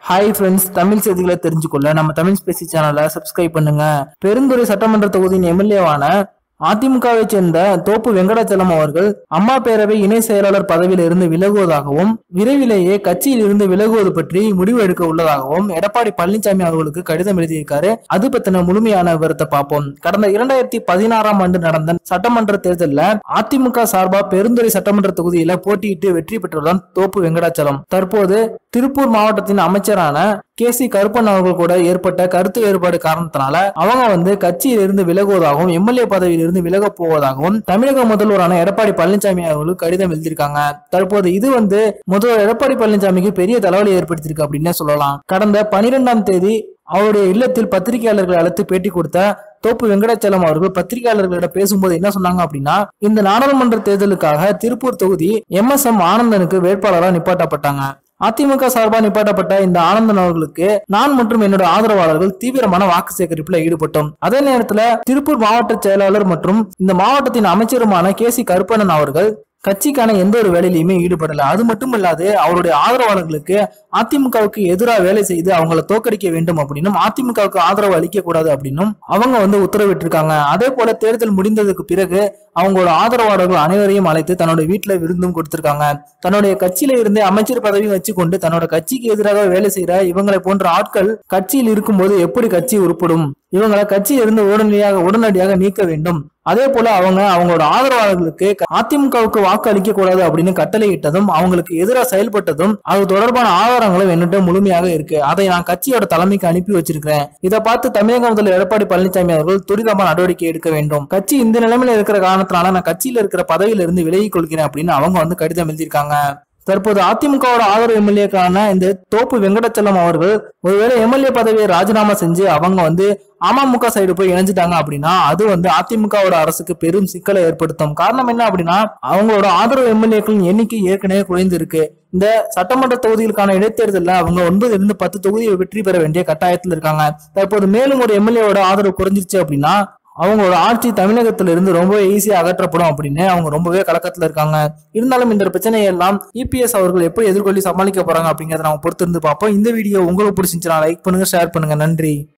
hi friends Tamil செய்திகளை தெரிஞ்சுக்கொள்ள நம்ம Tamil Spacey சேனலை சப்ஸ்கிரைப் பண்ணுங்க பெருந்துறை சட்டமன்ற தொகுதியின் எம்எல்ஏவான அதிமுகவை சேர்ந்த தோப்பு வெங்கடாச்சலம் அவர்கள் அம்மா பேரவை இணை செயலாளர் பதவியில் இருந்து விலகுவதாகவும் விரைவிலேயே கட்சியில் இருந்து விலகுவது பற்றி முடிவு எடுக்க உள்ளதாகவும் எடப்பாடி பழனிசாமி அவர்களுக்கு கடிதம் எழுதியிருக்காரு அது பத்தின முழுமையான விவரத்தை பார்ப்போம் கடந்த இரண்டாயிரத்தி பதினாறாம் ஆண்டு நடந்த சட்டமன்ற தேர்தலில் அதிமுக சார்பா பெருந்துறை சட்டமன்ற தொகுதியில போட்டியிட்டு வெற்றி பெற்றுள்ளார் தோப்பு வெங்கடாச்சலம் தற்போது திருப்பூர் மாவட்டத்தின் அமைச்சரான கே சி கருப்பன் அவர்கள் கூட ஏற்பட்ட கருத்து வேறுபாடு காரணத்தினால அவங்க வந்து கட்சியில் இருந்து விலகுவதாகவும் எம்எல்ஏ பதவியில் இருந்து விலக போவதாகவும் தமிழக முதல்வரான எடப்பாடி பழனிசாமி அவர்களுக்கு கடிதம் எழுதியிருக்காங்க தற்போது இது வந்து முதல்வர் எடப்பாடி பழனிசாமிக்கு பெரிய தலைவலி ஏற்படுத்தியிருக்கு அப்படின்னே சொல்லலாம் கடந்த பனிரெண்டாம் தேதி அவருடைய இல்லத்தில் பத்திரிகையாளர்களை அழைத்து பேட்டி கொடுத்த தோப்பு வெங்கடாச்சலம் அவர்கள் பத்திரிகையாளர்களிடம் பேசும்போது என்ன சொன்னாங்க அப்படின்னா இந்த நாடாளுமன்ற தேர்தலுக்காக திருப்பூர் தொகுதி எம் எஸ் எம் ஆனந்தனுக்கு வேட்பாளராக நிப்பாட்டப்பட்டாங்க அதிமுக சார்பாக நிப்பாட்டப்பட்ட இந்த ஆனந்தன் அவர்களுக்கு நான் மற்றும் என்னோட ஆதரவாளர்கள் தீவிரமான வாக்கு சேகரிப்புல ஈடுபட்டோம் அதே நேரத்துல திருப்பூர் மாவட்ட செயலாளர் மற்றும் இந்த மாவட்டத்தின் அமைச்சருமான கே சி கருப்பண்ணன் அவர்கள் கட்சிக்கான எந்த ஒரு வேலையிலுமே ஈடுபடல அது மட்டும் இல்லாது அவருடைய ஆதரவாளர்களுக்கு அதிமுகவுக்கு எதிராக வேலை செய்து அவங்கள தோக்கடிக்க வேண்டும் அப்படின்னும் அதிமுகவுக்கு ஆதரவு அளிக்க கூடாது அப்படின்னும் அவங்க வந்து உத்தரவிட்டிருக்காங்க அதே போல தேர்தல் முடிந்ததுக்கு பிறகு அவங்களோட ஆதரவாளர்கள் அனைவரையும் அழைத்து தன்னோட வீட்டுல விருந்தும் கொடுத்திருக்காங்க தன்னுடைய கட்சியில இருந்தே அமைச்சர் பதவியும் வச்சுக்கொண்டு தன்னோட கட்சிக்கு எதிராக வேலை செய்யற இவங்களை போன்ற ஆட்கள் கட்சியில் இருக்கும்போது எப்படி கட்சி உருப்படும் இவங்களை கட்சியில் இருந்து உடனடியாக உடனடியாக நீக்க வேண்டும் அதே போல அவங்க அவங்களோட ஆதரவாளர்களுக்கு அதிமுகவுக்கு வாக்கு அளிக்க கூடாது அப்படின்னு கட்டளையிட்டதும் அவங்களுக்கு எதிராக செயல்பட்டதும் அது தொடர்பான ஆதாரங்களும் என்னிட்ட முழுமையாக இருக்கு அதை நான் கட்சியோட தலைமைக்கு அனுப்பி வச்சிருக்கிறேன் இதை பார்த்து தமிழக முதல்வர் எடப்பாடி பழனிசாமி அவர்கள் துரிதமா நடவடிக்கை எடுக்க வேண்டும் கட்சி இந்த நிலைமையில இருக்கிற காரணத்தினால நான் கட்சியில இருக்கிற பதவியில இருந்து விலகிக் கொள்கிறேன் அப்படின்னு அவங்க வந்து கடிதம் எழுதியிருக்காங்க தற்போது அதிமுகவோட ஆதரவு எம்எல்ஏக்கான இந்த தோப்பு வெங்கடச்சலம் அவர்கள் ஒருவேளை எம்எல்ஏ பதவியை ராஜினாமா செஞ்சு அவங்க வந்து அமமுக சைடு போய் இணைஞ்சிட்டாங்க அப்படின்னா அது வந்து அதிமுகவோட அரசுக்கு பெரும் சிக்கலை ஏற்படுத்தும் காரணம் என்ன அப்படின்னா அவங்களோட ஆதரவு எம்எல்ஏக்களின் எண்ணிக்கை ஏற்கனவே குறைந்திருக்கு இந்த சட்டமன்ற தொகுதிகளுக்கான இடைத்தேர்தலில் அவங்க ஒன்பதுல இருந்து பத்து தொகுதியை வெற்றி பெற வேண்டிய கட்டாயத்தில் இருக்காங்க தற்போது மேலும் ஒரு எம்எல்ஏவோட ஆதரவு குறைஞ்சிருச்சு அப்படின்னா அவங்களோட ஆட்சி தமிழகத்துல இருந்து ரொம்பவே ஈஸியா அகற்றப்படும் அப்படின்னு அவங்க ரொம்பவே கலக்கத்துல இருக்காங்க இருந்தாலும் இந்த பிரச்சனையை எல்லாம் இபிஎஸ் அவர்கள் எப்படி எதிர்கொள்ளி சமாளிக்க போறாங்க அப்படிங்கறத நம்ம பொறுத்திருந்து பார்ப்போம் இந்த வீடியோ உங்களுக்கு பிடிச்சிருந்துச்சுன்னா லைக் பண்ணுங்க ஷேர் பண்ணுங்க நன்றி